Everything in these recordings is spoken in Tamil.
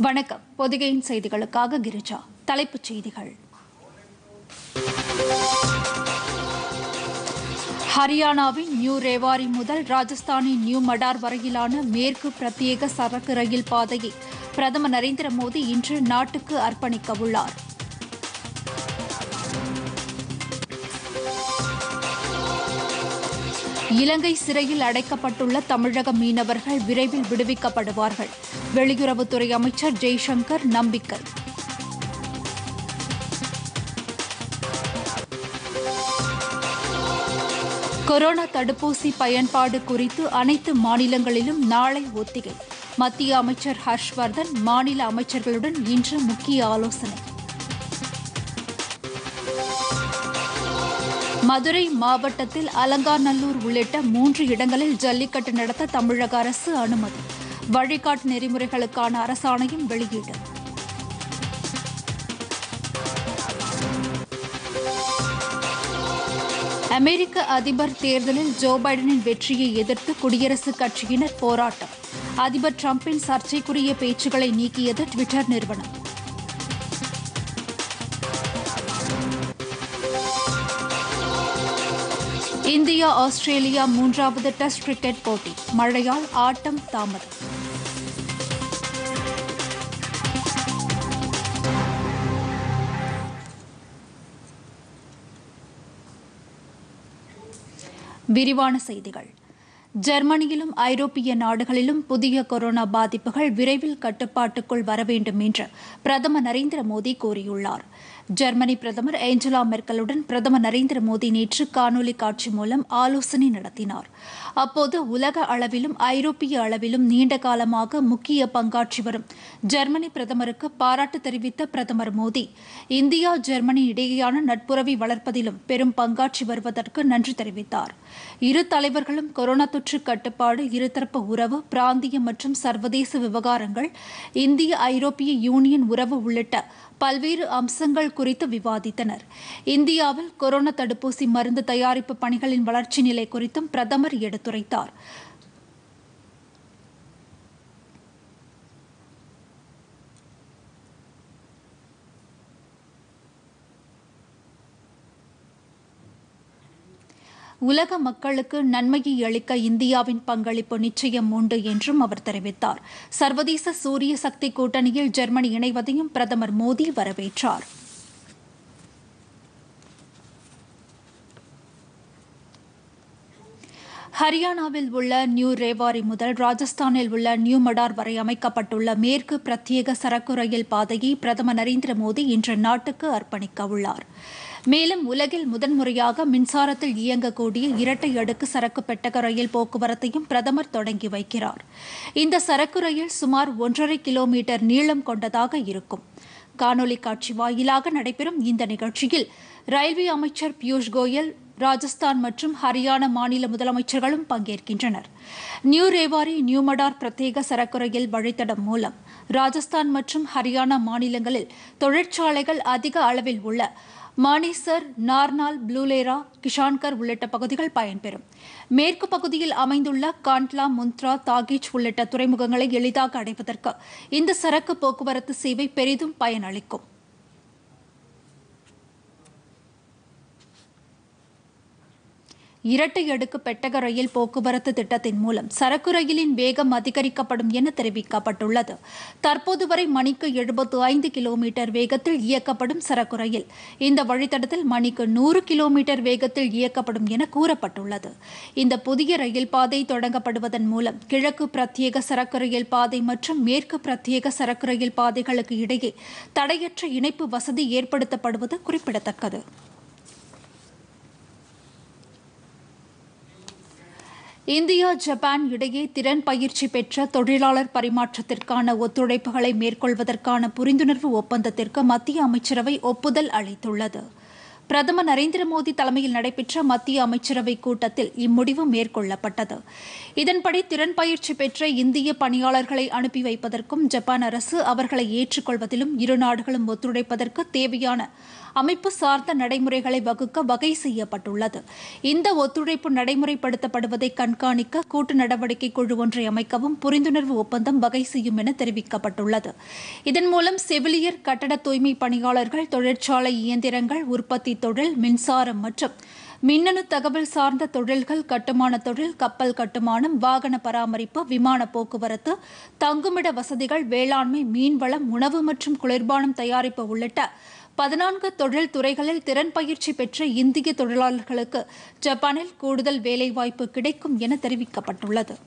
வணக்கம் பொதிகையின் செய்திகளுக்காக கிரிஜா தலைப்புச் செய்திகள் ஹரியானாவின் நியூ ரேவாரி முதல் ராஜஸ்தானின் நியூ மடார் வரையிலான மேற்கு பிரத்யேக சரக்கு ரயில் பாதையை பிரதமர் நரேந்திர மோடி இன்று நாட்டுக்கு அர்ப்பணிக்க உள்ளார் இலங்கை சிறையில் அடைக்கப்பட்டுள்ள தமிழக மீனவர்கள் விரைவில் விடுவிக்கப்படுவார்கள் வெளியுறவுத்துறை அமைச்சர் ஜெய்சங்கர் நம்பிக்கை கொரோனா தடுப்பூசி பயன்பாடு குறித்து அனைத்து மாநிலங்களிலும் நாளை ஒத்திகை மத்திய அமைச்சர் ஹர்ஷ்வர்தன் மாநில அமைச்சர்களுடன் இன்று முக்கிய ஆலோசனை மதுரை மாவட்டத்தில் அலங்காநல்லூர் உள்ளிட்ட மூன்று இடங்களில் ஜல்லிக்கட்டு நடத்த தமிழக அரசு அனுமதி வழிகாட்டு நெறிமுறைகளுக்கான அரசாணையும் வெளியீடு அமெரிக்க அதிபர் தேர்தலில் ஜோ பைடனின் வெற்றியை எதிர்த்து குடியரசுக் கட்சியினர் போராட்டம் அதிபர் டிரம்பின் சர்ச்சைக்குரிய பேச்சுக்களை நீக்கியது ட்விட்டர் நிறுவனம் இந்தியா ஆஸ்திரேலியா மூன்றாவது டெஸ்ட் கிரிக்கெட் போட்டி மழையால் ஆட்டம் தாமதம் விரிவான செய்திகள் ஜெர்மனியிலும் ஐரோப்பிய நாடுகளிலும் புதிய கொரோனா பாதிப்புகள் விரைவில் கட்டுப்பாட்டுக்குள் வர வேண்டும் என்று பிரதமர் நரேந்திர மோடி கூறியுள்ளார் ஜெர்மனி பிரதமர் ஏஞ்சலா மெர்க்கலுடன் பிரதமர் நரேந்திர மோடி நேற்று காணொலி காட்சி மூலம் ஆலோசனை நடத்தினார் அப்போது உலக அளவிலும் ஐரோப்பிய அளவிலும் நீண்ட காலமாக முக்கிய பங்காற்றி வரும் ஜெர்மனி பிரதமருக்கு பாராட்டு தெரிவித்த பிரதமர் மோடி இந்தியா ஜெர்மனி இடையேயான நட்புறவை வளர்ப்பதிலும் பெரும் பங்காற்றி வருவதற்கு நன்றி தெரிவித்தார் இரு தலைவர்களும் கொரோனா தொற்று கட்டுப்பாடு இருதரப்பு உறவு பிராந்திய மற்றும் சர்வதேச விவகாரங்கள் இந்திய ஐரோப்பிய யூனியன் உறவு உள்ளிட்ட பல்வேறு அம்சங்கள் குறித்து விவாதித்தனர் இந்தியாவில் கொரோனா தடுப்பூசி மருந்து தயாரிப்பு பணிகளின் வளர்ச்சி நிலை குறித்தும் பிரதமர் எடுத்துரைத்தார் உலக மக்களுக்கு நன்மையை அளிக்க இந்தியாவின் பங்களிப்பு நிச்சயம் உண்டு என்றும் அவர் தெரிவித்தார் சர்வதேச சூரிய சக்தி கூட்டணியில் ஜெர்மனி இணைவதையும் பிரதமர் மோடி வரவேற்றார் ஹரியானாவில் உள்ள நியூ ரேவாரி முதல் ராஜஸ்தானில் உள்ள நியூ மடார் வரை அமைக்கப்பட்டுள்ள மேற்கு பிரத்யேக சரக்கு ரயில் பாதையை பிரதமர் நரேந்திர மோடி இன்று நாட்டுக்கு அர்ப்பணிக்க உள்ளார் மேலும் உலகில் முதன்முறையாக மின்சாரத்தில் இயங்கக்கூடிய இரட்டை அடுக்கு சரக்கு பெட்டக ரயில் போக்குவரத்தையும் பிரதமர் தொடங்கி வைக்கிறார் இந்த சரக்கு ரயில் சுமார் ஒன்றரை கிலோமீட்டர் நீளம் கொண்டதாக இருக்கும் காணொலி காட்சி வாயிலாக நடைபெறும் இந்த நிகழ்ச்சியில் ரயில்வே அமைச்சர் பியூஷ் கோயல் ராஜஸ்தான் மற்றும் ஹரியானா மாநில முதலமைச்சர்களும் பங்கேற்கின்றனர் நியூ ரேவாரி நியூ மடார் பிரத்யேக சரக்கு ரயில் வழித்தடம் மூலம் ராஜஸ்தான் மற்றும் ஹரியானா மாநிலங்களில் தொழிற்சாலைகள் அதிக அளவில் உள்ள மானேசர் நார்னால் ப்ளூலேரா கிஷான்கர் உள்ளிட்ட பகுதிகள் பயன்பெறும் மேற்கு பகுதியில் அமைந்துள்ள காண்ட்லா முந்த்ரா தாகேஜ் உள்ளிட்ட துறைமுகங்களை எளிதாக அடைவதற்கு இந்த சரக்கு போக்குவரத்து சேவை பெரிதும் பயனளிக்கும் இரட்டை அடுக்கு பெட்டக ரயில் போக்குவரத்து திட்டத்தின் மூலம் சரக்கு ரயிலின் வேகம் அதிகரிக்கப்படும் என தெரிவிக்கப்பட்டுள்ளது தற்போது வரை மணிக்கு எழுபத்து ஐந்து கிலோமீட்டர் வேகத்தில் இயக்கப்படும் சரக்கு ரயில் இந்த வழித்தடத்தில் மணிக்கு நூறு கிலோமீட்டர் வேகத்தில் இயக்கப்படும் என கூறப்பட்டுள்ளது இந்த புதிய ரயில் பாதை தொடங்கப்படுவதன் மூலம் கிழக்கு பிரத்யேக சரக்கு ரயில் பாதை மற்றும் மேற்கு பிரத்யேக சரக்கு ரயில் பாதைகளுக்கு இடையே தடையற்ற இணைப்பு வசதி ஏற்படுத்தப்படுவது குறிப்பிடத்தக்கது இந்தியா ஜப்பான் இடையே திறன் பயிற்சி பெற்ற தொழிலாளர் பரிமாற்றத்திற்கான ஒத்துழைப்புகளை மேற்கொள்வதற்கான புரிந்துணர்வு ஒப்பந்தத்திற்கு மத்திய அமைச்சரவை ஒப்புதல் அளித்துள்ளது பிரதமர் நரேந்திர மோடி தலைமையில் நடைபெற்ற மத்திய அமைச்சரவை கூட்டத்தில் இம்முடிவு மேற்கொள்ளப்பட்டது இதன்படி திறன் பயிற்சி பெற்ற இந்திய பணியாளர்களை அனுப்பி வைப்பதற்கும் ஜப்பான் அரசு அவர்களை ஏற்றுக்கொள்வதிலும் இரு நாடுகளும் ஒத்துழைப்பதற்கு தேவையான அமைப்பு சார்ந்த நடைமுறைகளை வகுக்க வகை செய்யப்பட்டுள்ளது இந்த ஒத்துழைப்பு நடைமுறைப்படுத்தப்படுவதை கண்காணிக்க கூட்டு நடவடிக்கை குழு ஒன்றை அமைக்கவும் புரிந்துணர்வு ஒப்பந்தம் வகை செய்யும் என தெரிவிக்கப்பட்டுள்ளது இதன் மூலம் செவிலியர் கட்டட தூய்மை பணியாளர்கள் தொழிற்சாலை இயந்திரங்கள் உற்பத்தி தொழில் மின்சாரம் மற்றும் மின்னணு தகவல் சார்ந்த தொழில்கள் கட்டுமான தொழில் கப்பல் கட்டுமானம் வாகன பராமரிப்பு விமான போக்குவரத்து தங்குமிட வசதிகள் வேளாண்மை மீன்வளம் உணவு மற்றும் குளிர்பானம் தயாரிப்பு உள்ளிட்ட பதினான்கு தொழில் துறைகளில் திறன் பயிற்சி பெற்ற இந்திய தொழிலாளர்களுக்கு ஜப்பானில் கூடுதல் வேலைவாய்ப்பு கிடைக்கும் என தெரிவிக்கப்பட்டுள்ளது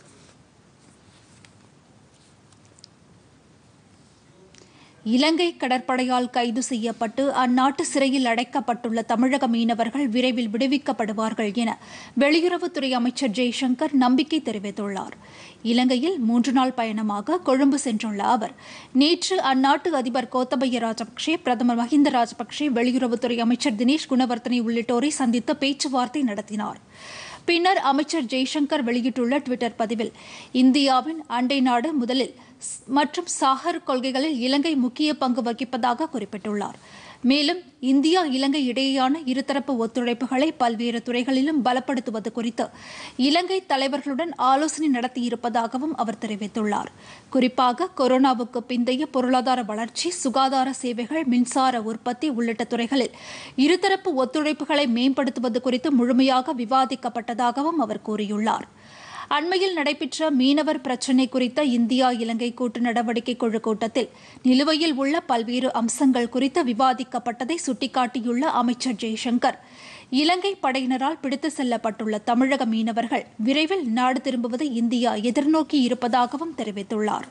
இலங்கை கடற்படையால் கைது செய்யப்பட்டு அந்நாட்டு சிறையில் அடைக்கப்பட்டுள்ள தமிழக மீனவர்கள் விரைவில் விடுவிக்கப்படுவார்கள் என வெளியுறவுத்துறை அமைச்சர் ஜெய்சங்கர் நம்பிக்கை தெரிவித்துள்ளார் இலங்கையில் மூன்று நாள் பயணமாக கொழும்பு சென்றுள்ள அவர் நேற்று அந்நாட்டு அதிபர் கோத்தபய ராஜபக்சே பிரதமர் மஹிந்த ராஜபக்சே வெளியுறவுத்துறை அமைச்சர் தினேஷ் குணவர்த்தனை உள்ளிட்டோரை சந்தித்து பேச்சுவார்த்தை நடத்தினார் பின்னர் அமைச்சர் ஜெய்சங்கர் வெளியிட்டுள்ள டுவிட்டர் பதிவில் இந்தியாவின் அண்டை நாடு முதலில் மற்றும் சாகர் கொள்கைகளில் இலங்கை முக்கிய பங்கு வகிப்பதாக குறிப்பிட்டுள்ளார் மேலும் இந்தியா இலங்கை இடையேயான இருதரப்பு ஒத்துழைப்புகளை பல்வேறு துறைகளிலும் பலப்படுத்துவது குறித்து இலங்கை தலைவர்களுடன் ஆலோசனை நடத்தியிருப்பதாகவும் அவர் தெரிவித்துள்ளார் குறிப்பாக கொரோனாவுக்கு பிந்தைய பொருளாதார வளர்ச்சி சுகாதார சேவைகள் மின்சார உற்பத்தி உள்ளிட்ட துறைகளில் இருதரப்பு ஒத்துழைப்புகளை மேம்படுத்துவது குறித்து முழுமையாக விவாதிக்கப்பட்டதாகவும் அவர் கூறியுள்ளார் அண்மையில் நடைபெற்ற மீனவர் பிரச்சினை குறித்த இந்தியா இலங்கை கூட்டு நடவடிக்கை குழு கூட்டத்தில் நிலுவையில் உள்ள பல்வேறு அம்சங்கள் குறித்து விவாதிக்கப்பட்டதை சுட்டிக்காட்டியுள்ள அமைச்சர் ஜெய்சங்கர் இலங்கை படையினரால் பிடித்து செல்லப்பட்டுள்ள தமிழக மீனவர்கள் விரைவில் நாடு திரும்புவதை இந்தியா எதிர்நோக்கி இருப்பதாகவும் தெரிவித்துள்ளார்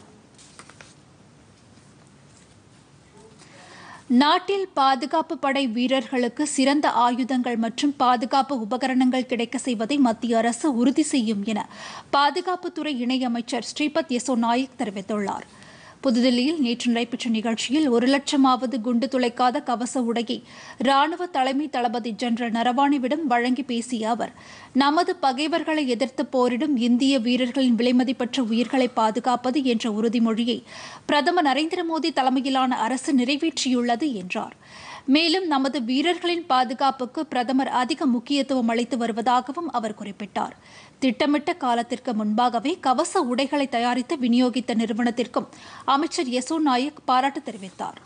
நாட்டில் பாதுகாப்பு படை வீரர்களுக்கு சிறந்த ஆயுதங்கள் மற்றும் பாதுகாப்பு உபகரணங்கள் கிடைக்க செய்வதை மத்திய அரசு உறுதி செய்யும் என பாதுகாப்புத்துறை இணையமைச்சர் ஸ்ரீபத் யசோ நாயக் தெரிவித்துள்ளார் புதுதில்லியில் நேற்று நடைபெற்ற நிகழ்ச்சியில் ஒரு லட்சமாவது குண்டு துளைக்காத கவச உடையை ராணுவ தலைமை தளபதி ஜெனரல் நரவானேவிடம் வழங்கி பேசிய அவர் நமது பகைவர்களை எதிர்த்து போரிடும் இந்திய வீரர்களின் விலைமதிப்பற்ற உயிர்களை பாதுகாப்பது என்ற உறுதிமொழியை பிரதமர் நரேந்திர மோடி தலைமையிலான அரசு நிறைவேற்றியுள்ளது என்றார் மேலும் நமது வீரர்களின் பாதுகாப்புக்கு பிரதமர் அதிக முக்கியத்துவம் அளித்து வருவதாகவும் அவர் குறிப்பிட்டார் திட்டமிட்ட காலத்திற்கு முன்பாகவே கவச உடைகளை தயாரித்து விநியோகித்த நிறுவனத்திற்கும் அமைச்சர் யசோ நாயக் பாராட்டு தெரிவித்தார்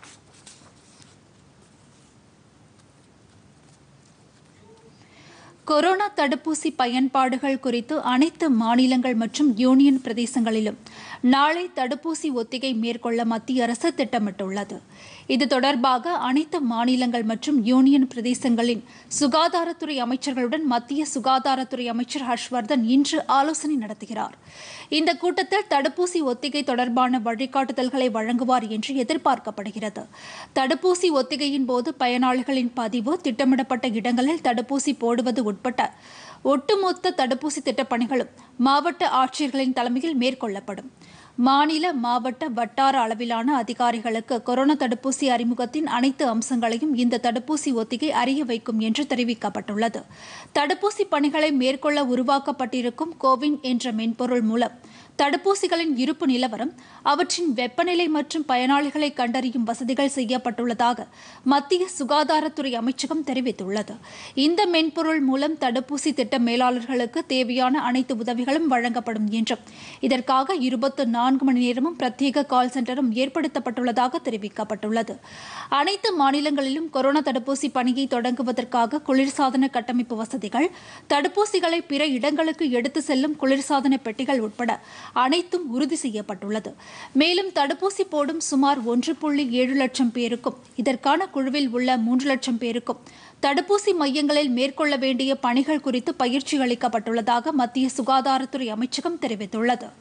கொரோனா தடுப்பூசி பயன்பாடுகள் குறித்து அனைத்து மாநிலங்கள் மற்றும் யூனியன் பிரதேசங்களிலும் நாளை தடுப்பூசி ஒத்திகை மேற்கொள்ள மத்திய அரசு திட்டமிட்டுள்ளது இது தொடர்பாக அனைத்து மாநிலங்கள் மற்றும் யூனியன் பிரதேசங்களின் சுகாதாரத்துறை அமைச்சர்களுடன் மத்திய சுகாதாரத்துறை அமைச்சர் ஹர்ஷ்வர்தன் இன்று ஆலோசனை நடத்துகிறார் இந்த கூட்டத்தில் தடுப்பூசி ஒத்திகை தொடர்பான வழிகாட்டுதல்களை வழங்குவார் என்று எதிர்பார்க்கப்படுகிறது தடுப்பூசி ஒத்திகையின் போது பயனாளிகளின் பதிவு திட்டமிடப்பட்ட இடங்களில் தடுப்பூசி போடுவது உட்பட்ட ஒட்டுமொத்த தடுப்பூசி திட்டப்பணிகளும் மாவட்ட ஆட்சியர்களின் தலைமையில் மேற்கொள்ளப்படும் மாநில மாவட்ட வட்டார அளவிலான அதிகாரிகளுக்கு கொரோனா தடுப்பூசி அறிமுகத்தின் அனைத்து அம்சங்களையும் இந்த தடுப்பூசி ஒத்திகை அறிய வைக்கும் என்று தெரிவிக்கப்பட்டுள்ளது தடுப்பூசி பணிகளை மேற்கொள்ள உருவாக்கப்பட்டிருக்கும் கோவின் என்ற மென்பொருள் மூலம் தடுப்பூசிகளின் இருப்பு நிலவரம் அவற்றின் வெப்பநிலை மற்றும் பயனாளிகளை கண்டறியும் வசதிகள் செய்யப்பட்டுள்ளதாக மத்திய சுகாதாரத்துறை அமைச்சகம் தெரிவித்துள்ளது இந்த மென்பொருள் மூலம் தடுப்பூசி திட்ட மேலாளர்களுக்கு தேவையான அனைத்து உதவிகளும் வழங்கப்படும் என்றும் இதற்காக இருபத்தி நான்கு மணி நேரமும் பிரத்யேக கால் சென்டரும் ஏற்படுத்தப்பட்டுள்ளதாக தெரிவிக்கப்பட்டுள்ளது அனைத்து மாநிலங்களிலும் கொரோனா தடுப்பூசி பணியை தொடங்குவதற்காக குளிர்சாதன கட்டமைப்பு வசதிகள் தடுப்பூசிகளை பிற இடங்களுக்கு எடுத்து செல்லும் குளிர்சாதன பெட்டிகள் உட்பட அனைத்தும் உறுதி செய்யப்பட்டுள்ளது மேலும் தடுப்பூசி போடும் சுமார் ஒன்று புள்ளி ஏழு லட்சம் பேருக்கும் இதற்கான குழுவில் உள்ள மூன்று லட்சம் பேருக்கும் தடுப்பூசி மையங்களில் மேற்கொள்ள வேண்டிய பணிகள் குறித்து பயிற்சி அளிக்கப்பட்டுள்ளதாக மத்திய சுகாதாரத்துறை அமைச்சகம் தெரிவித்துள்ளது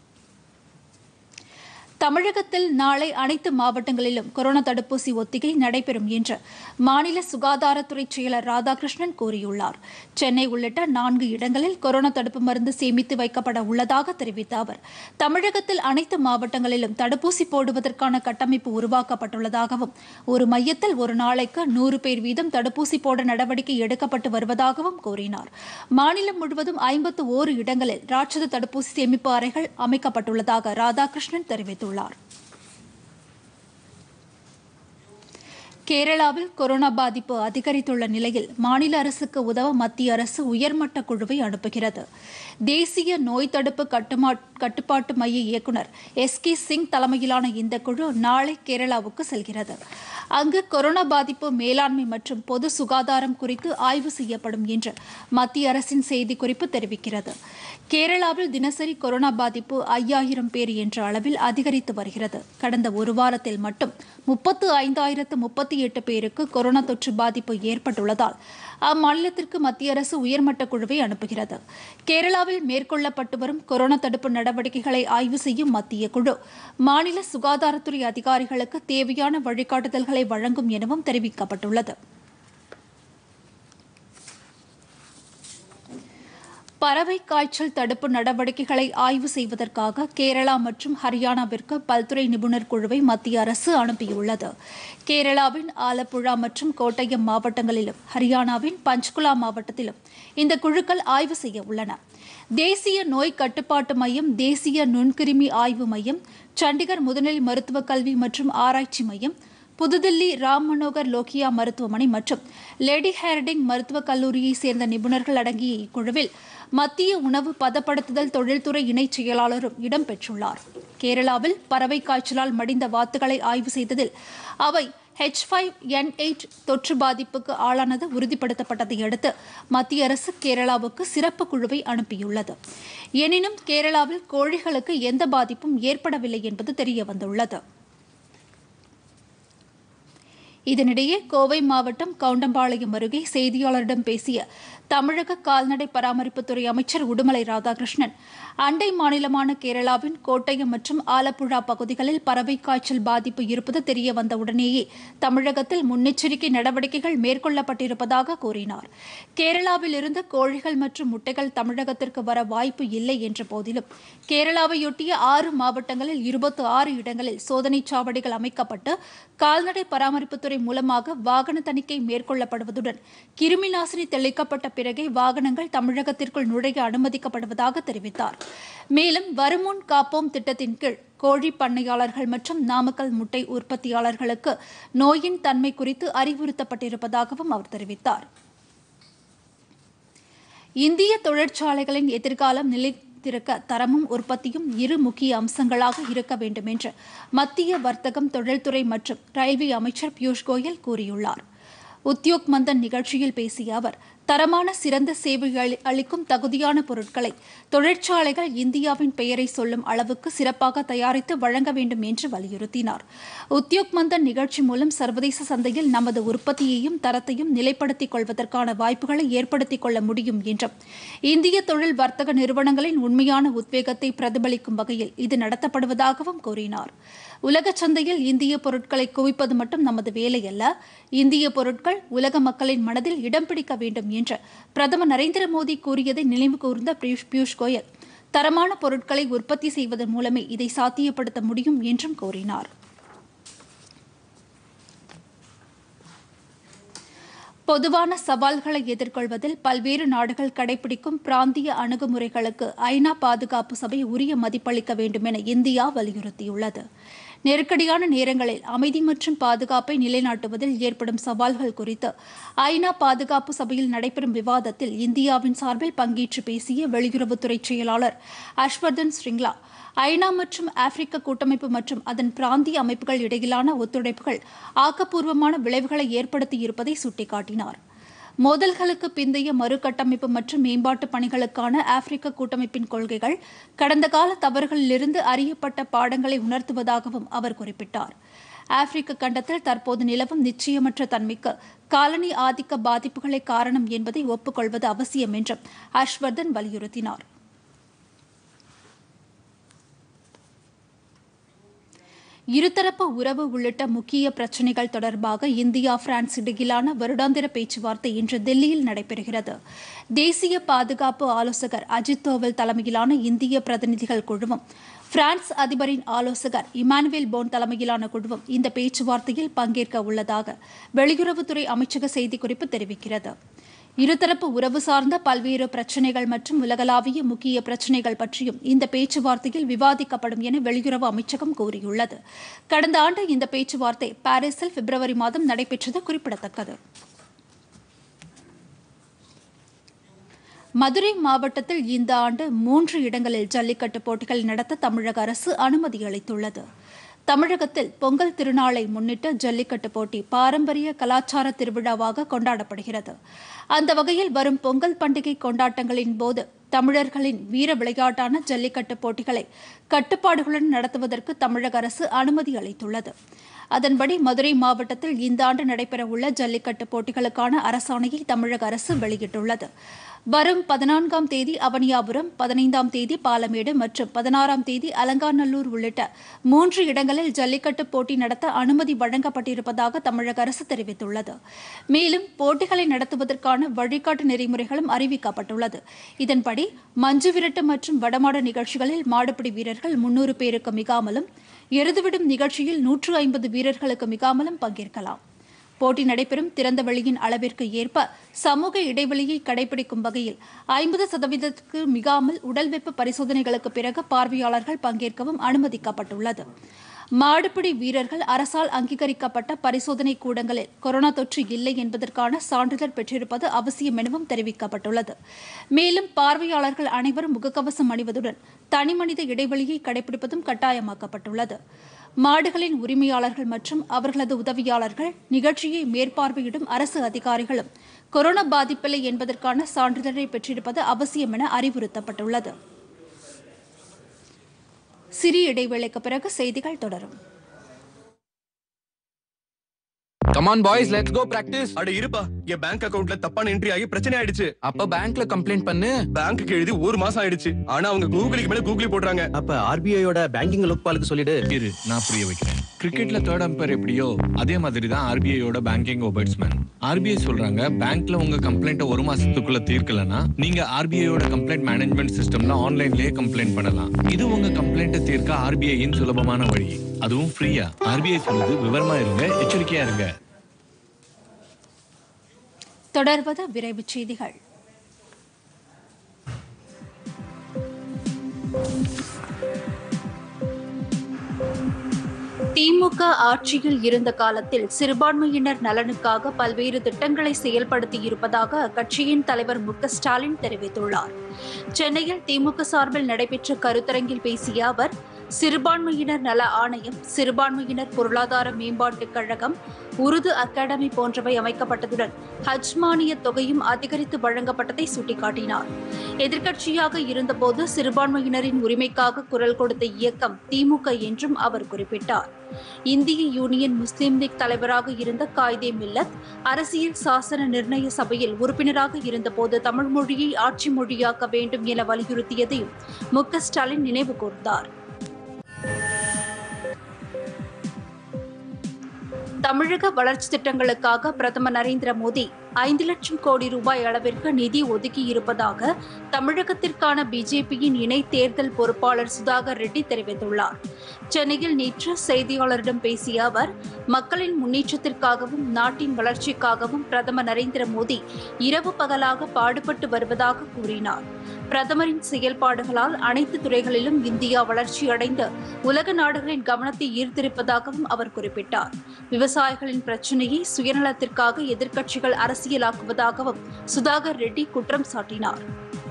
தமிழகத்தில் நாளை அனைத்து மாவட்டங்களிலும் கொரோனா தடுப்பூசி ஒத்திகை நடைபெறும் என்று மாநில சுகாதாரத்துறை செயலர் ராதாகிருஷ்ணன் கூறியுள்ளார் சென்னை உள்ளிட்ட நான்கு இடங்களில் கொரோனா தடுப்பு மருந்து சேமித்து வைக்கப்பட உள்ளதாக தெரிவித்த அவர் தமிழகத்தில் அனைத்து மாவட்டங்களிலும் தடுப்பூசி போடுவதற்கான கட்டமைப்பு உருவாக்கப்பட்டுள்ளதாகவும் ஒரு மையத்தில் ஒரு நாளைக்கு நூறு பேர் வீதம் தடுப்பூசி போட நடவடிக்கை எடுக்கப்பட்டு வருவதாகவும் கூறினார் மாநிலம் முழுவதும் ஐம்பத்து ஓரு இடங்களில் ராட்சத தடுப்பூசி சேமிப்பு அறைகள் அமைக்கப்பட்டுள்ளதாக ராதாகிருஷ்ணன் தெரிவித்துள்ளார் கேரளாவில் கொரோனா பாதிப்பு அதிகரித்துள்ள நிலையில் மாநில அரசுக்கு உதவ மத்திய அரசு உயர்மட்ட குழுவை அனுப்புகிறது தேசிய நோய் தடுப்பு கட்டுமா கட்டுப்பாட்டு மைய இயக்குநர் எஸ் கே சிங் தலைமையிலான இந்த குழு நாளை கேரளாவுக்கு செல்கிறது அங்கு கொரோனா பாதிப்பு மேலாண்மை மற்றும் பொது சுகாதாரம் குறித்து ஆய்வு செய்யப்படும் என்று மத்திய அரசின் செய்திக்குறிப்பு தெரிவிக்கிறது கேரளாவில் தினசரி கொரோனா பாதிப்பு ஐயாயிரம் பேர் என்ற அளவில் அதிகரித்து வருகிறது கடந்த ஒரு வாரத்தில் மட்டும் முப்பத்து ஐந்தாயிரத்து முப்பத்தி எட்டு பேருக்கு கொரோனா தொற்று பாதிப்பு ஏற்பட்டுள்ளதால் அம்மாநிலத்திற்கு மத்திய அரசு உயர்மட்ட குழுவை அனுப்புகிறது கேரளாவில் மேற்கொள்ளப்பட்டு வரும் கொரோனா தடுப்பு நடவடிக்கைகளை ஆய்வு செய்யும் மத்திய குழு மாநில சுகாதாரத்துறை அதிகாரிகளுக்கு தேவையான வழிகாட்டுதல்களை வழங்கும் எனவும் தெரிவிக்கப்பட்டுள்ளது பறவை காய்ச்சல் தடுப்பு நடவடிக்கைகளை ஆய்வு செய்வதற்காக கேரளா மற்றும் ஹரியானாவிற்கு பல்துறை நிபுணர் குழுவை மத்திய அரசு அனுப்பியுள்ளது கேரளாவின் ஆலப்புழா மற்றும் கோட்டயம் மாவட்டங்களிலும் ஹரியானாவின் பஞ்ச்குலா மாவட்டத்திலும் இந்த குழுக்கள் ஆய்வு செய்ய உள்ளன தேசிய நோய் கட்டுப்பாட்டு மையம் தேசிய நுண்கிருமி ஆய்வு மையம் சண்டிகர் முதுநிலை மருத்துவக் கல்வி மற்றும் ஆராய்ச்சி மையம் புதுதில்லி ராம் மனோகர் லோகியா மருத்துவமனை மற்றும் லேடி ஹேர்டிங் மருத்துவக் கல்லூரியைச் சேர்ந்த நிபுணர்கள் அடங்கிய இக்குழுவில் மத்திய உணவு பதப்படுத்துதல் தொழில்துறை இணைச் செயலாளரும் இடம்பெற்றுள்ளார் கேரளாவில் பறவை காய்ச்சலால் மடிந்த வாத்துகளை ஆய்வு செய்ததில் அவை ஹெச் ஃபைவ் என் எயிட் தொற்று பாதிப்புக்கு ஆளானது உறுதிப்படுத்தப்பட்டதை அடுத்து மத்திய அரசு கேரளாவுக்கு சிறப்பு குழுவை அனுப்பியுள்ளது எனினும் கேரளாவில் கோழிகளுக்கு எந்த பாதிப்பும் ஏற்படவில்லை என்பது தெரியவந்துள்ளது இதனிடையே கோவை மாவட்டம் கவுண்டம்பாளையம் அருகே செய்தியாளரிடம் பேசிய தமிழக கால்நடை பராமரிப்புத்துறை அமைச்சர் உடுமலை ராதாகிருஷ்ணன் அண்டை மாநிலமான கேரளாவின் கோட்டயம் மற்றும் ஆலப்புழா பகுதிகளில் பறவை காய்ச்சல் பாதிப்பு இருப்பது தெரிய வந்தவுடனேயே தமிழகத்தில் முன்னெச்சரிக்கை நடவடிக்கைகள் மேற்கொள்ளப்பட்டிருப்பதாக கூறினார் கேரளாவில் இருந்து கோழிகள் மற்றும் முட்டைகள் தமிழகத்திற்கு வர வாய்ப்பு இல்லை என்ற போதிலும் கேரளாவையொட்டிய ஆறு மாவட்டங்களில் இருபத்தி ஆறு இடங்களில் சோதனைச் சாவடிகள் அமைக்கப்பட்டு கால்நடை பராமரிப்புத்துறை மூலமாக வாகன தணிக்கை மேற்கொள்ளப்படுவதுடன் கிருமி நாசினி தெளிக்கப்பட்ட பிறகே வாகனங்கள் தமிழகத்திற்குள் நுழைய அனுமதிக்கப்படுவதாக தெரிவித்தார் மேலும் வருமுன் காப்போம் திட்டத்தின் கீழ் கோழி பண்ணையாளர்கள் மற்றும் நாமக்கல் முட்டை உற்பத்தியாளர்களுக்கு நோயின் தன்மை குறித்து அறிவுறுத்தப்பட்டிருப்பதாகவும் அவர் தெரிவித்தார் இந்திய தொழிற்சாலைகளின் எதிர்காலம் நிலைத்திருக்க தரமும் உற்பத்தியும் இரு முக்கிய அம்சங்களாக இருக்க வேண்டும் என்று மத்திய வர்த்தகம் தொழில்துறை மற்றும் ரயில்வே அமைச்சர் பியூஷ் கோயல் கூறியுள்ளார் உத்யோக் மந்தன் நிகழ்ச்சியில் பேசிய அவர் தரமான சிறந்த சேவை அளி- அளிக்கும் தகுதியான பொருட்களை தொழிற்சாலைகள் இந்தியாவின் பெயரை சொல்லும் அளவுக்கு சிறப்பாக தயாரித்து வழங்க வேண்டும் என்று வலியுறுத்தினார் உத்யோக் மந்தன் நிகழ்ச்சி மூலம் சர்வதேச சந்தையில் நமது உற்பத்தியையும் தரத்தையும் நிலைப்படுத்திக் கொள்வதற்கான வாய்ப்புகளை ஏற்படுத்திக் கொள்ள முடியும் என்றும் இந்திய தொழில் வர்த்தக நிறுவனங்களின் உண்மையான உத்வேகத்தை பிரதிபலிக்கும் வகையில் இது நடத்தப்படுவதாகவும் கூறினார் உலக சந்தையில் இந்திய பொருட்களை குவிப்பது மட்டும் நமது வேலை அல்ல இந்திய பொருட்கள் உலக மக்களின் மனதில் இடம் பிடிக்க வேண்டும் என்று பிரதமர் நரேந்திர மோடி கூறியதை நினைவு கூர்ந்த பியூஷ் பியூஷ் கோயல் தரமான பொருட்களை உற்பத்தி செய்வதன் மூலமே இதை சாத்தியப்படுத்த முடியும் என்றும் கூறினார் பொதுவான சவால்களை எதிர்கொள்வதில் பல்வேறு நாடுகள் கடைபிடிக்கும் பிராந்திய அணுகுமுறைகளுக்கு ஐநா பாதுகாப்பு சபை உரிய மதிப்பளிக்க வேண்டும் என இந்தியா வலியுறுத்தியுள்ளது நெருக்கடியான நேரங்களில் அமைதி மற்றும் பாதுகாப்பை நிலைநாட்டுவதில் ஏற்படும் சவால்கள் குறித்து ஐநா பாதுகாப்பு சபையில் நடைபெறும் விவாதத்தில் இந்தியாவின் சார்பில் பங்கேற்று பேசிய வெளியுறவுத்துறை செயலாளர் ஹர்ஷ்வர்தன் ஸ்ரிங்லா ஐநா மற்றும் ஆப்பிரிக்க கூட்டமைப்பு மற்றும் அதன் பிராந்திய அமைப்புகள் இடையிலான ஒத்துழைப்புகள் ஆக்கப்பூர்வமான விளைவுகளை ஏற்படுத்தியிருப்பதை சுட்டிக்காட்டினார் மோதல்களுக்கு பிந்தைய மறுகட்டமைப்பு மற்றும் மேம்பாட்டு பணிகளுக்கான ஆப்பிரிக்க கூட்டமைப்பின் கொள்கைகள் கடந்த கால தவறுகளிலிருந்து அறியப்பட்ட பாடங்களை உணர்த்துவதாகவும் அவர் குறிப்பிட்டார் ஆப்பிரிக்க கண்டத்தில் தற்போது நிலவும் நிச்சயமற்ற தன்மைக்கு காலனி ஆதிக்க பாதிப்புகளே காரணம் என்பதை ஒப்புக்கொள்வது அவசியம் என்றும் ஹர்ஷ்வர்தன் வலியுறுத்தினார் இருதரப்பு உறவு உள்ளிட்ட முக்கிய பிரச்சினைகள் தொடர்பாக இந்தியா பிரான்ஸ் இடையிலான வருடாந்திர பேச்சுவார்த்தை இன்று தில்லியில் நடைபெறுகிறது தேசிய பாதுகாப்பு ஆலோசகர் அஜித் தோவல் தலைமையிலான இந்திய பிரதிநிதிகள் குழுவும் பிரான்ஸ் அதிபரின் ஆலோசகர் இமானுவேல் போன் தலைமையிலான குழுவும் இந்த பேச்சுவார்த்தையில் பங்கேற்க உள்ளதாக வெளியுறவுத்துறை அமைச்சக செய்திக்குறிப்பு தெரிவிக்கிறது இருதரப்பு உறவு சார்ந்த பல்வேறு பிரச்சினைகள் மற்றும் உலகளாவிய முக்கிய பிரச்சினைகள் பற்றியும் இந்த பேச்சுவார்த்தையில் விவாதிக்கப்படும் என வெளியுறவு அமைச்சகம் கூறியுள்ளது கடந்த ஆண்டு இந்த பேச்சுவார்த்தை பாரிஸில் பிப்ரவரி மாதம் நடைபெற்றது குறிப்பிடத்தக்கது மதுரை மாவட்டத்தில் இந்த ஆண்டு மூன்று இடங்களில் ஜல்லிக்கட்டு போட்டிகள் நடத்த தமிழக அரசு அனுமதி அளித்துள்ளது தமிழகத்தில் பொங்கல் திருநாளை முன்னிட்டு ஜல்லிக்கட்டு போட்டி பாரம்பரிய கலாச்சார திருவிழாவாக கொண்டாடப்படுகிறது அந்த வகையில் வரும் பொங்கல் பண்டிகை கொண்டாட்டங்களின் போது தமிழர்களின் வீர விளையாட்டான ஜல்லிக்கட்டு போட்டிகளை கட்டுப்பாடுகளுடன் நடத்துவதற்கு தமிழக அரசு அனுமதி அளித்துள்ளது அதன்படி மதுரை மாவட்டத்தில் இந்த ஆண்டு நடைபெறவுள்ள ஜல்லிக்கட்டு போட்டிகளுக்கான அரசாணையை தமிழக அரசு வெளியிட்டுள்ளது வரும் பதினான்காம் தேதி அவனியாபுரம் பதினைந்தாம் தேதி பாலமேடு மற்றும் பதினாறாம் தேதி அலங்காநல்லூர் உள்ளிட்ட மூன்று இடங்களில் ஜல்லிக்கட்டு போட்டி நடத்த அனுமதி வழங்கப்பட்டிருப்பதாக தமிழக அரசு தெரிவித்துள்ளது மேலும் போட்டிகளை நடத்துவதற்கான வழிகாட்டு நெறிமுறைகளும் அறிவிக்கப்பட்டுள்ளது இதன்படி மஞ்சு விரட்டு மற்றும் வடமாடு நிகழ்ச்சிகளில் மாடுபிடி வீரர்கள் முன்னூறு பேருக்கு மிகாமலும் எருதுவிடும் நிகழ்ச்சியில் நூற்று ஐம்பது வீரர்களுக்கு மிகாமலும் பங்கேற்கலாம் போட்டி நடைபெறும் திறந்த வெளியின் அளவிற்கு ஏற்ப சமூக இடைவெளியை கடைபிடிக்கும் வகையில் ஐம்பது சதவீதத்துக்கு மிகாமல் உடல் வெப்ப பரிசோதனைகளுக்கு பிறகு பார்வையாளர்கள் பங்கேற்கவும் அனுமதிக்கப்பட்டுள்ளது மாடுபிடி வீரர்கள் அரசால் அங்கீகரிக்கப்பட்ட பரிசோதனை கூடங்களில் கொரோனா தொற்று இல்லை என்பதற்கான சான்றிதழ் பெற்றிருப்பது அவசியம் எனவும் தெரிவிக்கப்பட்டுள்ளது மேலும் பார்வையாளர்கள் அனைவரும் முகக்கவசம் அணிவதுடன் தனிமனித இடைவெளியை கடைபிடிப்பதும் கட்டாயமாக்கப்பட்டுள்ளது மாடுகளின் உரிமையாளர்கள் மற்றும் அவர்களது உதவியாளர்கள் நிகழ்ச்சியை மேற்பார்வையிடும் அரசு அதிகாரிகளும் கொரோனா பாதிப்பில்லை என்பதற்கான சான்றிதழை பெற்றிருப்பது அவசியம் என அறிவுறுத்தப்பட்டுள்ளது சிறிய இடைவேளைக்கு பிறகு செய்திகள் தொடரும் come on boys let's go practice அட இருப்பா என் பேங்க் அக்கவுண்ட்ல தப்பான என்ட்ரி ஆகி பிரச்சனை ஆயிடுச்சு அப்ப பேங்க்ல கம்ப்ளைண்ட் பண்ணு பேங்க்குக்கு எழுதி ஒரு மாசம் ஆயிடுச்சு ஆனா அவங்க கூகுளுக்கு மேல கூகுளி போடுறாங்க அப்ப ஆர்பிஐயோட பேங்கிங் லோக்பாலுக்கு சொல்லிடு இரு நான் புரிய வைக்கிறேன் கிரிக்கெட்ல தேர்ட் அம்பையர் எப்படியோ அதே மாதிரி தான் ஆர்பிஐயோட பேங்கிங் ஒபர்ட்ஸ்மேன் ஆர்பிஐ சொல்றாங்க பேங்க்ல உங்க கம்ப்ளைண்ட்டை ஒரு மாசத்துக்குள்ள தீர்க்கலனா நீங்க ஆர்பிஐயோட கம்ப்ளைண்ட் மேனேஜ்மெண்ட் சிஸ்டம்ல ஆன்லைன்லயே கம்ப்ளைண்ட் பண்ணலாம் இது உங்க கம்ப்ளைண்ட்டை தீர்க்க ஆர்பிஐயின் சுலபமான வழி அதுவும் ஃப்ரீயா ஆர்பிஐ சொல்லுது விவரமா இருங்க எச்சரிக்கையா இருங்க தொடர்வது விரைவுச் செய்திகள் திமுக ஆட்சியில் இருந்த காலத்தில் சிறுபான்மையினர் நலனுக்காக பல்வேறு திட்டங்களை செயல்படுத்தியிருப்பதாக அக்கட்சியின் தலைவர் மு க ஸ்டாலின் தெரிவித்துள்ளார் சென்னையில் திமுக சார்பில் நடைபெற்ற கருத்தரங்கில் பேசிய அவர் சிறுபான்மையினர் நல ஆணையம் சிறுபான்மையினர் பொருளாதார மேம்பாட்டுக் கழகம் உருது அகாடமி போன்றவை அமைக்கப்பட்டதுடன் ஹஜ் மானிய தொகையும் அதிகரித்து வழங்கப்பட்டதை சுட்டிக்காட்டினார் எதிர்க்கட்சியாக இருந்தபோது சிறுபான்மையினரின் உரிமைக்காக குரல் கொடுத்த இயக்கம் திமுக என்றும் அவர் குறிப்பிட்டார் இந்திய யூனியன் முஸ்லீம் லீக் தலைவராக இருந்த காய்தே மில்லத் அரசியல் சாசன நிர்ணய சபையில் உறுப்பினராக இருந்தபோது தமிழ் மொழியை ஆட்சி மொழியாக்க வேண்டும் என வலியுறுத்தியதையும் மு க ஸ்டாலின் நினைவு கூர்ந்தார் தமிழக வளர்ச்சி திட்டங்களுக்காக பிரதமர் நரேந்திர மோடி ஐந்து லட்சம் கோடி ரூபாய் அளவிற்கு நிதி ஒதுக்கி இருப்பதாக தமிழகத்திற்கான பிஜேபியின் இணை தேர்தல் பொறுப்பாளர் சுதாகர் ரெட்டி தெரிவித்துள்ளார் சென்னையில் நேற்று செய்தியாளரிடம் பேசிய அவர் மக்களின் முன்னேற்றத்திற்காகவும் நாட்டின் வளர்ச்சிக்காகவும் பிரதமர் நரேந்திர மோடி இரவு பகலாக பாடுபட்டு வருவதாக கூறினார் பிரதமரின் செயல்பாடுகளால் அனைத்து துறைகளிலும் இந்தியா வளர்ச்சியடைந்து உலக நாடுகளின் கவனத்தை ஈர்த்திருப்பதாகவும் அவர் குறிப்பிட்டார் விவசாயிகளின் பிரச்சினையை சுயநலத்திற்காக எதிர்க்கட்சிகள் அரசியலாக்குவதாகவும் சுதாகர் ரெட்டி குற்றம் சாட்டினார்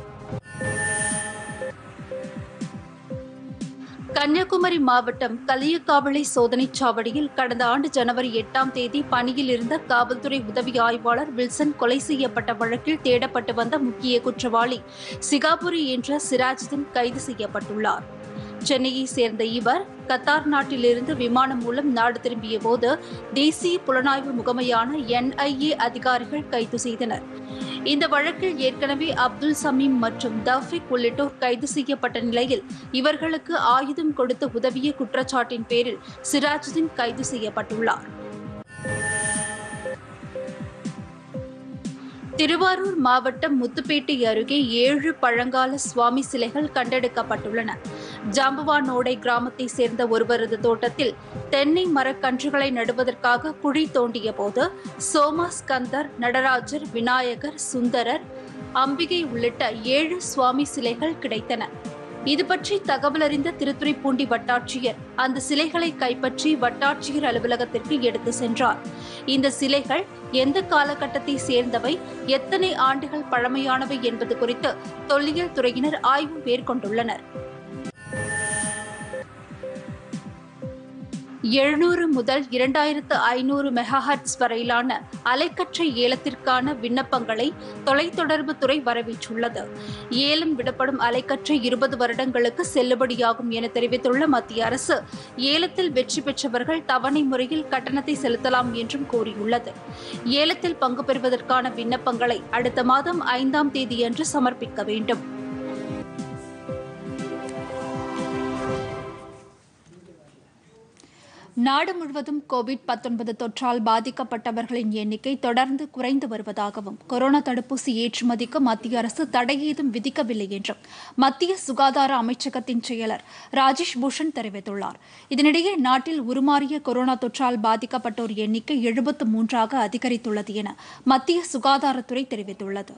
கன்னியாகுமரி மாவட்டம் கலியக்காவளை சோதனைச் சாவடியில் கடந்த ஆண்டு ஜனவரி எட்டாம் தேதி பணியில் இருந்த காவல்துறை உதவி ஆய்வாளர் வில்சன் கொலை செய்யப்பட்ட வழக்கில் தேடப்பட்டு வந்த முக்கிய குற்றவாளி சிகாபுரி என்ற சிராஜுதீன் கைது செய்யப்பட்டுள்ளார் சென்னையை சேர்ந்த இவர் கத்தார் நாட்டிலிருந்து விமானம் மூலம் நாடு திரும்பிய போது தேசிய புலனாய்வு முகமையான என்ஐஏ அதிகாரிகள் கைது செய்தனர் இந்த வழக்கில் ஏற்கனவே அப்துல் சமீம் மற்றும் தஃபிக் உள்ளிட்டோர் கைது செய்யப்பட்ட நிலையில் இவர்களுக்கு ஆயுதம் கொடுத்து உதவிய குற்றச்சாட்டின் பேரில் சிராஜுதீன் கைது செய்யப்பட்டுள்ளார் திருவாரூர் மாவட்டம் முத்துப்பேட்டை அருகே ஏழு பழங்கால சுவாமி சிலைகள் கண்டெடுக்கப்பட்டுள்ளன ஜாம்புவானோடை கிராமத்தை சேர்ந்த ஒருவரது தோட்டத்தில் தென்னை மரக்கன்றுகளை நடுவதற்காக குழி தோண்டிய போது சோமா ஸ்கந்தர் நடராஜர் விநாயகர் சுந்தரர் அம்பிகை உள்ளிட்ட ஏழு சுவாமி சிலைகள் கிடைத்தன இது பற்றி தகவல் அறிந்த திருத்துறைப்பூண்டி வட்டாட்சியர் அந்த சிலைகளை கைப்பற்றி வட்டாட்சியர் அலுவலகத்திற்கு எடுத்து சென்றார் இந்த சிலைகள் எந்த காலகட்டத்தை சேர்ந்தவை எத்தனை ஆண்டுகள் பழமையானவை என்பது குறித்து தொல்லியல் துறையினர் ஆய்வு மேற்கொண்டுள்ளனர் எழுநூறு முதல் இரண்டாயிரத்து ஐநூறு மெகாஹர்ட்ஸ் வரையிலான அலைக்கற்றை ஏலத்திற்கான விண்ணப்பங்களை தொலைத்தொடர்பு துறை வரவேற்றுள்ளது ஏலம் விடப்படும் அலைக்கற்றை இருபது வருடங்களுக்கு செல்லுபடியாகும் என தெரிவித்துள்ள மத்திய அரசு ஏலத்தில் வெற்றி பெற்றவர்கள் தவணை முறையில் கட்டணத்தை செலுத்தலாம் என்றும் கூறியுள்ளது ஏலத்தில் பங்கு பெறுவதற்கான விண்ணப்பங்களை அடுத்த மாதம் ஐந்தாம் தேதியன்று சமர்ப்பிக்க வேண்டும் நாடு முழுவதும் கோவிட் 19 தொற்றால் பாதிக்கப்பட்டவர்களின் எண்ணிக்கை தொடர்ந்து குறைந்து வருவதாகவும் கொரோனா தடுப்பூசி ஏற்றுமதிக்கு மத்திய அரசு தடை ஏதும் விதிக்கவில்லை என்றும் மத்திய சுகாதார அமைச்சகத்தின் செயலர் ராஜேஷ் பூஷன் தெரிவித்துள்ளார் இதனிடையே நாட்டில் உருமாறிய கொரோனா தொற்றால் பாதிக்கப்பட்டோர் எண்ணிக்கை எழுபத்து மூன்றாக அதிகரித்துள்ளது என மத்திய சுகாதாரத்துறை தெரிவித்துள்ளது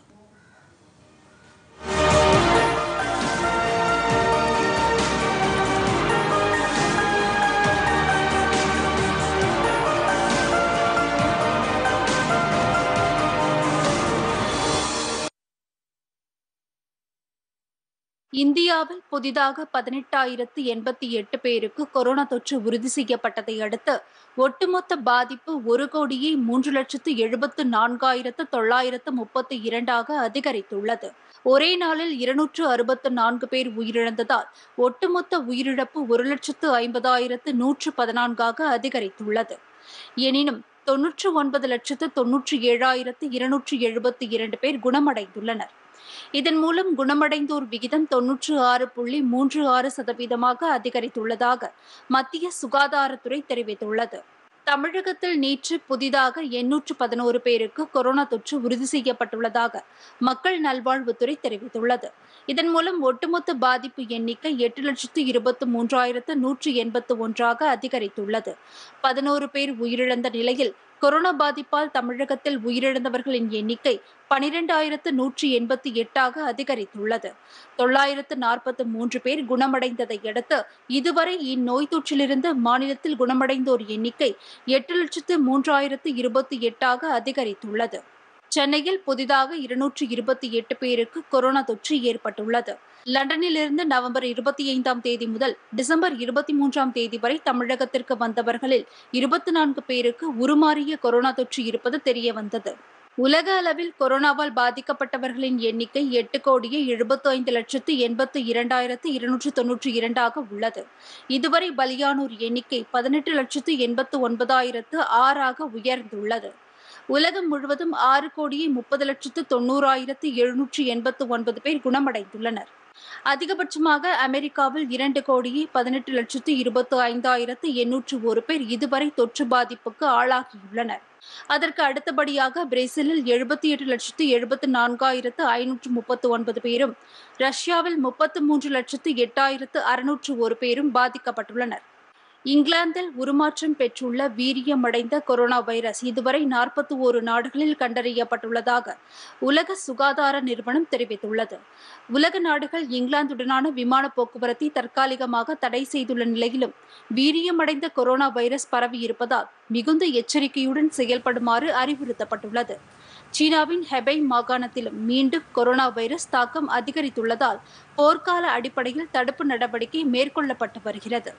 இந்தியாவில் புதிதாக பதினெட்டாயிரத்து எண்பத்தி எட்டு பேருக்கு கொரோனா தொற்று உறுதி செய்யப்பட்டதை அடுத்து ஒட்டுமொத்த பாதிப்பு ஒரு கோடியே மூன்று லட்சத்து எழுபத்து நான்காயிரத்து தொள்ளாயிரத்து முப்பத்தி இரண்டாக அதிகரித்துள்ளது ஒரே நாளில் இருநூற்று அறுபத்து நான்கு பேர் உயிரிழந்ததால் ஒட்டுமொத்த உயிரிழப்பு ஒரு லட்சத்து ஐம்பதாயிரத்து நூற்று பதினான்காக அதிகரித்துள்ளது எனினும் தொன்னூற்று ஒன்பது லட்சத்து தொன்னூற்றி ஏழாயிரத்து இருநூற்றி எழுபத்தி இரண்டு பேர் குணமடைந்துள்ளனர் இதன் மூலம் குணமடைந்தோர் விகிதம் தொன்னூற்று ஆறு புள்ளி மூன்று ஆறு சதவீதமாக அதிகரித்துள்ளதாக மத்திய சுகாதாரத்துறை தெரிவித்துள்ளது தமிழகத்தில் நேற்று புதிதாக எண்ணூற்று பதினோரு பேருக்கு கொரோனா தொற்று உறுதி செய்யப்பட்டுள்ளதாக மக்கள் நல்வாழ்வுத்துறை தெரிவித்துள்ளது இதன் மூலம் ஒட்டுமொத்த பாதிப்பு எண்ணிக்கை எட்டு லட்சத்து இருபத்து மூன்றாயிரத்து நூற்று எண்பத்து ஒன்றாக அதிகரித்துள்ளது பதினோரு பேர் உயிரிழந்த நிலையில் கொரோனா பாதிப்பால் தமிழகத்தில் உயிரிழந்தவர்களின் எண்ணிக்கை பனிரெண்டாயிரத்து நூற்றி எண்பத்தி எட்டாக அதிகரித்துள்ளது தொள்ளாயிரத்து நாற்பத்து மூன்று பேர் குணமடைந்ததை அடுத்து இதுவரை இந்நோய் தொற்றிலிருந்து மாநிலத்தில் குணமடைந்தோர் எண்ணிக்கை எட்டு லட்சத்து மூன்றாயிரத்து இருபத்தி எட்டாக அதிகரித்துள்ளது சென்னையில் புதிதாக இருநூற்று இருபத்தி எட்டு பேருக்கு கொரோனா தொற்று ஏற்பட்டுள்ளது லண்டனிலிருந்து நவம்பர் இருபத்தி ஐந்தாம் தேதி முதல் டிசம்பர் இருபத்தி மூன்றாம் தேதி வரை தமிழகத்திற்கு வந்தவர்களில் இருபத்தி நான்கு பேருக்கு உருமாறிய கொரோனா தொற்று இருப்பது தெரியவந்தது உலக அளவில் கொரோனாவால் பாதிக்கப்பட்டவர்களின் எண்ணிக்கை எட்டு கோடியே எழுபத்து ஐந்து லட்சத்து எண்பத்து இரண்டாயிரத்து இருநூற்று தொன்னூற்றி இரண்டாக உள்ளது இதுவரை பலியானோர் எண்ணிக்கை பதினெட்டு லட்சத்து எண்பத்து ஒன்பதாயிரத்து ஆறாக உயர்ந்துள்ளது உலகம் முழுவதும் ஆறு கோடியே முப்பது லட்சத்து தொண்ணூறாயிரத்து எழுநூற்று எண்பத்து ஒன்பது பேர் குணமடைந்துள்ளனர் அதிகபட்சமாக அமெரிக்காவில் இரண்டு கோடியே பதினெட்டு லட்சத்து இருபத்து ஐந்தாயிரத்து எண்ணூற்று ஒரு பேர் இதுவரை தொற்று பாதிப்புக்கு ஆளாகியுள்ளனர் அதற்கு அடுத்தபடியாக பிரேசிலில் எழுபத்தி எட்டு லட்சத்து எழுபத்து நான்காயிரத்து ஐநூற்று முப்பத்து ஒன்பது பேரும் ரஷ்யாவில் முப்பத்து மூன்று லட்சத்து எட்டாயிரத்து அறுநூற்று ஒரு பேரும் பாதிக்கப்பட்டுள்ளனர் இங்கிலாந்தில் உருமாற்றம் பெற்றுள்ள வீரியமடைந்த கொரோனா வைரஸ் இதுவரை நாற்பத்தி ஓரு நாடுகளில் கண்டறியப்பட்டுள்ளதாக உலக சுகாதார நிறுவனம் தெரிவித்துள்ளது உலக நாடுகள் இங்கிலாந்துடனான விமான போக்குவரத்தை தற்காலிகமாக தடை செய்துள்ள நிலையிலும் வீரியமடைந்த கொரோனா வைரஸ் பரவி இருப்பதால் மிகுந்த எச்சரிக்கையுடன் செயல்படுமாறு அறிவுறுத்தப்பட்டுள்ளது சீனாவின் ஹெபை மாகாணத்திலும் மீண்டும் கொரோனா வைரஸ் தாக்கம் அதிகரித்துள்ளதால் போர்க்கால அடிப்படையில் தடுப்பு நடவடிக்கை மேற்கொள்ளப்பட்டு வருகிறது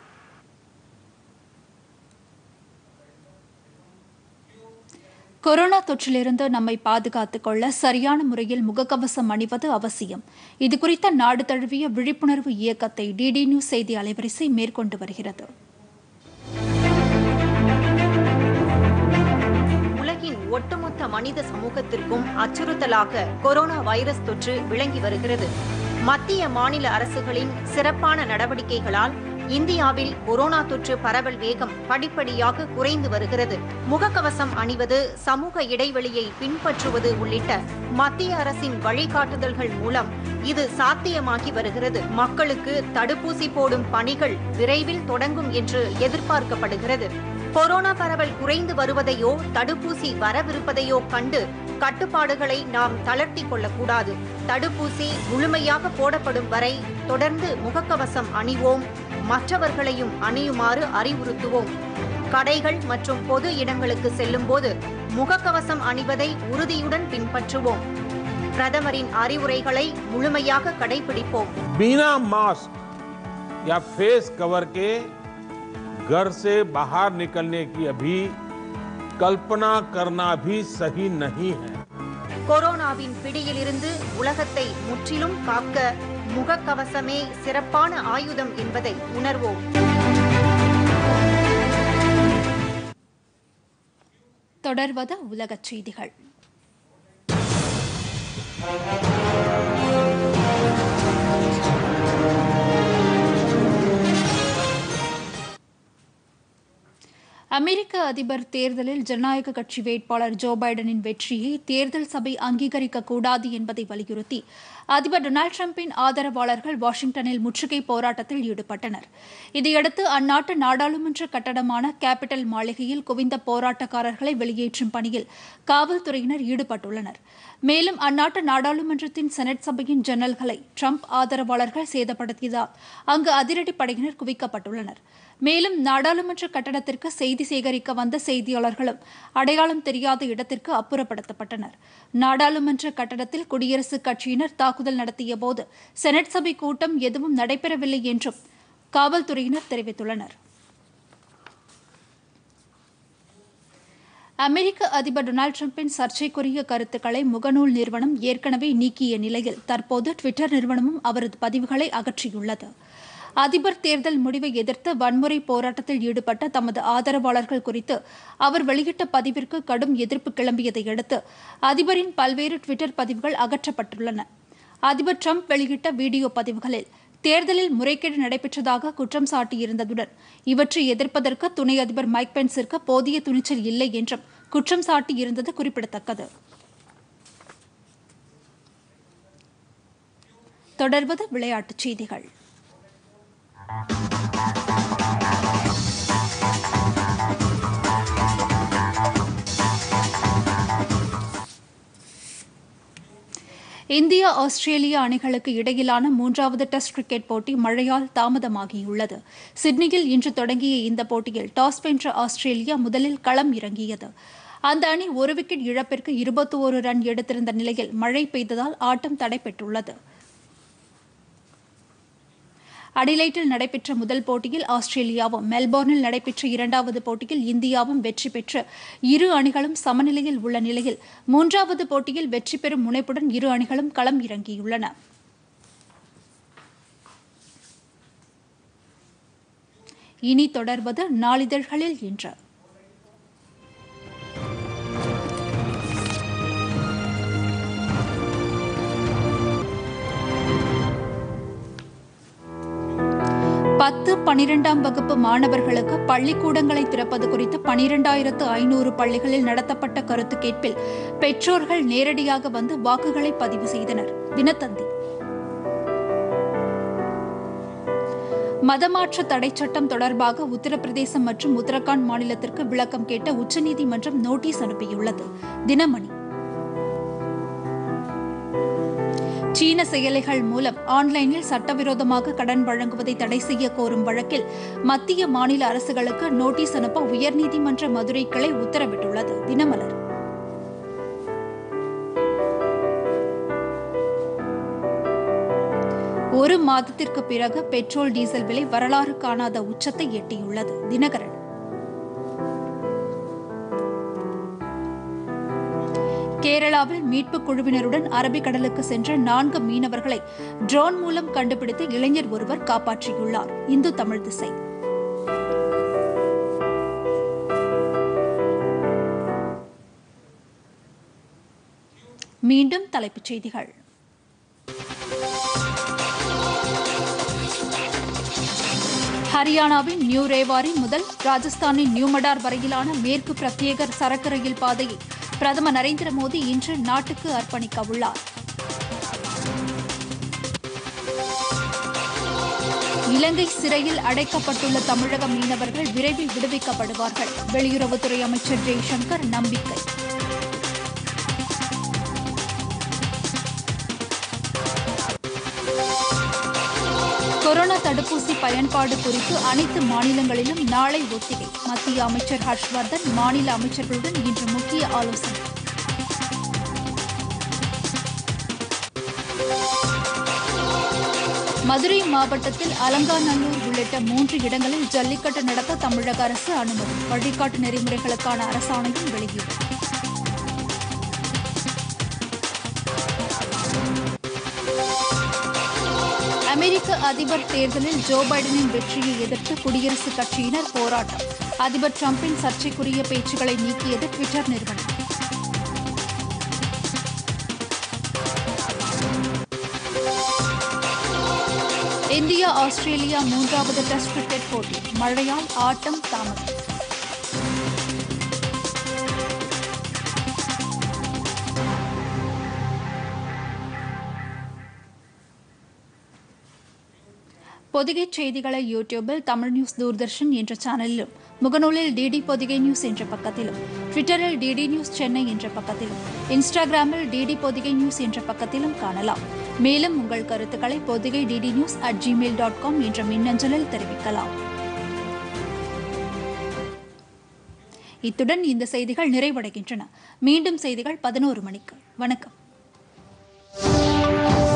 கொரோனா தொற்றிலிருந்து நம்மை பாதுகாத்துக் கொள்ள சரியான முறையில் முகக்கவசம் அணிவது அவசியம் இதுகுறித்த நாடு தழுவிய விழிப்புணர்வு இயக்கத்தை டிடி நியூஸ் செய்தி அலைவரிசை மேற்கொண்டு வருகிறது உலகின் ஒட்டுமொத்த மனித சமூகத்திற்கும் அச்சுறுத்தலாக கொரோனா வைரஸ் தொற்று விளங்கி வருகிறது மத்திய மாநில அரசுகளின் சிறப்பான நடவடிக்கைகளால் இந்தியாவில் கொரோனா தொற்று பரவல் வேகம் படிப்படியாக குறைந்து வருகிறது முகக்கவசம் அணிவது சமூக இடைவெளியை பின்பற்றுவது உள்ளிட்ட மத்திய அரசின் வழிகாட்டுதல்கள் மூலம் இது சாத்தியமாகி வருகிறது மக்களுக்கு தடுப்பூசி போடும் பணிகள் விரைவில் தொடங்கும் என்று எதிர்பார்க்கப்படுகிறது கொரோனா பரவல் குறைந்து வருவதையோ தடுப்பூசி வரவிருப்பதையோ கண்டு கட்டுப்பாடுகளை நாம் தளர்த்தி கொள்ளக்கூடாது தடுப்பூசி முழுமையாக போடப்படும் வரை தொடர்ந்து முகக்கவசம் அணிவோம் மற்றவர்களையும் அணியுமாறு அறிவுறுத்துவோம் கடைகள் மற்றும் பொது இடங்களுக்கு செல்லும்போது முகக்கவசம் அணிவதை உறுதியுடன் பின்பற்றுவோம் பிரதமரின் அறிவுரைகளை முழுமையாக கடைபிடிப்போம் बिना मास्क या फेस कवर के घर से बाहर निकलने की अभी कल्पना करना भी सही नहीं है கொரோனாவின் பிடியிலிருந்து உலகத்தை முற்றிலும் காக்க முகக்கவசமே சிறப்பான ஆயுதம் என்பதை உணர்வோம் தொடர்வது உலகச் செய்திகள் அமெரிக்க அதிபர் தேர்தலில் ஜனநாயக கட்சி வேட்பாளர் ஜோ பைடனின் வெற்றியை தேர்தல் சபை அங்கீகரிக்க கூடாது என்பதை வலியுறுத்தி அதிபர் டொனால்டு டிரம்பின் ஆதரவாளர்கள் வாஷிங்டனில் முற்றுகை போராட்டத்தில் ஈடுபட்டனர் இதையடுத்து அந்நாட்டு நாடாளுமன்ற கட்டடமான கேபிட்டல் மாளிகையில் குவிந்த போராட்டக்காரர்களை வெளியேற்றும் பணியில் காவல்துறையினர் ஈடுபட்டுள்ளனர் மேலும் அந்நாட்டு நாடாளுமன்றத்தின் செனட் சபையின் ஜன்னல்களை ட்ரம்ப் ஆதரவாளர்கள் சேதப்படுத்தியதால் அங்கு அதிரடி படையினர் குவிக்கப்பட்டுள்ளனர் மேலும் நாடாளுமன்ற கட்டடத்திற்கு செய்தி சேகரிக்க வந்த செய்தியாளர்களும் அடையாளம் தெரியாத இடத்திற்கு அப்புறப்படுத்தப்பட்டனர் நாடாளுமன்ற கட்டடத்தில் குடியரசுக் கட்சியினர் தாக்குதல் நடத்திய போது செனட் சபை கூட்டம் எதுவும் நடைபெறவில்லை என்றும் காவல்துறையினர் தெரிவித்துள்ளனர் அமெரிக்க அதிபர் டொனால்டு டிரம்பின் சர்ச்சைக்குரிய கருத்துக்களை முகநூல் நிறுவனம் ஏற்கனவே நீக்கிய நிலையில் தற்போது ட்விட்டர் நிறுவனமும் அவரது பதிவுகளை அகற்றியுள்ளது அதிபர் தேர்தல் முடிவை எதிர்த்து வன்முறை போராட்டத்தில் ஈடுபட்ட தமது ஆதரவாளர்கள் குறித்து அவர் வெளியிட்ட பதிவிற்கு கடும் எதிர்ப்பு கிளம்பியதை அடுத்து அதிபரின் பல்வேறு ட்விட்டர் பதிவுகள் அகற்றப்பட்டுள்ளன அதிபர் ட்ரம்ப் வெளியிட்ட வீடியோ பதிவுகளில் தேர்தலில் முறைகேடு நடைபெற்றதாக குற்றம் சாட்டியிருந்ததுடன் இவற்றை எதிர்ப்பதற்கு துணை அதிபர் மைக் பென்ஸிற்கு போதிய துணிச்சல் இல்லை என்றும் குற்றம் சாட்டியிருந்தது குறிப்பிடத்தக்கது தொடர்வது விளையாட்டுச் செய்திகள் இந்தியா ஆஸ்திரேலியா அணிகளுக்கு இடையிலான மூன்றாவது டெஸ்ட் கிரிக்கெட் போட்டி மழையால் தாமதமாகியுள்ளது சிட்னியில் இன்று தொடங்கிய இந்த போட்டியில் டாஸ் வென்ற ஆஸ்திரேலியா முதலில் களம் இறங்கியது அந்த அணி ஒரு விக்கெட் இழப்பிற்கு இருபத்தி ஒரு ரன் எடுத்திருந்த நிலையில் மழை பெய்ததால் ஆட்டம் தடைபெற்றுள்ளது அடிலைட்டில் நடைபெற்ற முதல் போட்டியில் ஆஸ்திரேலியாவும் மெல்போர்னில் நடைபெற்ற இரண்டாவது போட்டியில் இந்தியாவும் வெற்றி பெற்று இரு அணிகளும் சமநிலையில் உள்ள நிலையில் மூன்றாவது போட்டியில் வெற்றி பெறும் முனைப்புடன் இரு அணிகளும் களம் இறங்கியுள்ளன இனி தொடர்வது நாளிதழ்களில் இன்று பத்து பனிரெண்டாம் வகுப்பு மாணவர்களுக்கு பள்ளிக்கூடங்களை திறப்பது குறித்து பனிரெண்டாயிரத்து ஐநூறு பள்ளிகளில் நடத்தப்பட்ட கருத்து கேட்பில் பெற்றோர்கள் நேரடியாக வந்து வாக்குகளை பதிவு செய்தனர் தினத்தந்தி மதமாற்ற தடை சட்டம் தொடர்பாக உத்தரப்பிரதேசம் மற்றும் உத்தரகாண்ட் மாநிலத்திற்கு விளக்கம் கேட்ட உச்சநீதிமன்றம் நோட்டீஸ் அனுப்பியுள்ளது தினமணி சீன செயலிகள் மூலம் ஆன்லைனில் சட்டவிரோதமாக கடன் வழங்குவதை தடை செய்ய கோரும் வழக்கில் மத்திய மாநில அரசுகளுக்கு நோட்டீஸ் அனுப்ப உயர்நீதிமன்ற மதுரை கிளை உத்தரவிட்டுள்ளது தினமலர் ஒரு மாதத்திற்கு பிறகு பெட்ரோல் டீசல் விலை வரலாறு காணாத உச்சத்தை எட்டியுள்ளது தினகரன் கேரளாவில் மீட்புக் குழுவினருடன் அரபிக்கடலுக்கு சென்ற நான்கு மீனவர்களை ட்ரோன் மூலம் கண்டுபிடித்து இளைஞர் ஒருவர் காப்பாற்றியுள்ளார் இந்து தமிழ் திசை மீண்டும் தலைப்புச் செய்திகள் ஹரியானாவின் நியூ ரேவாரி முதல் ராஜஸ்தானின் நியூ மடார் வரையிலான மேற்கு பிரத்யேக சரக்கு ரயில் பாதையை பிரதமர் நரேந்திர மோடி இன்று நாட்டுக்கு அர்ப்பணிக்க உள்ளார் இலங்கை சிறையில் அடைக்கப்பட்டுள்ள தமிழக மீனவர்கள் விரைவில் விடுவிக்கப்படுவார்கள் வெளியுறவுத்துறை அமைச்சர் ஜெய்சங்கர் நம்பிக்கை கொரோனா தடுப்பூசி பயன்பாடு குறித்து அனைத்து மாநிலங்களிலும் நாளை ஒத்திகை மத்திய அமைச்சர் ஹர்ஷ்வர்தன் மாநில அமைச்சர்களுடன் இன்று முக்கிய ஆலோசனை மதுரை மாவட்டத்தில் அலங்காநல்லூர் உள்ளிட்ட மூன்று இடங்களில் ஜல்லிக்கட்டு நடத்த தமிழக அரசு அனுமதி வழிகாட்டு நெறிமுறைகளுக்கான அரசாணையும் வெளியீடு அமெரிக்க அதிபர் தேர்தலில் ஜோ பைடனின் வெற்றியை எதிர்த்து குடியரசுக் கட்சியினர் போராட்டம் அதிபர் டிரம்பின் சர்ச்சைக்குரிய பேச்சுக்களை நீக்கியது ட்விட்டர் நிறுவனம் இந்தியா ஆஸ்திரேலியா மூன்றாவது டெஸ்ட் கிரிக்கெட் போட்டி மழையால் ஆட்டம் தாமதம் பொதிகை செய்திகளை யூடியூபில் தமிழ் நியூஸ் தூர்தர்ஷன் என்ற சேனலிலும் முகநூலில் டிடி பொதிகை நியூஸ் என்ற பக்கத்திலும் ட்விட்டரில் டிடி நியூஸ் சென்னை என்ற பக்கத்திலும் இன்ஸ்டாகிராமில் டிடி பொதிகை நியூஸ் என்ற பக்கத்திலும் காணலாம் மேலும் உங்கள் கருத்துக்களை Pothigai DD news at Gmail dot com என்ற மின்னஞ்சலில் தெரிவிக்கலாம் இத்துடன் இந்த செய்திகள் நிறைவடைகின்றன மீண்டும் செய்திகள் பதினோரு மணிக்கு வணக்கம்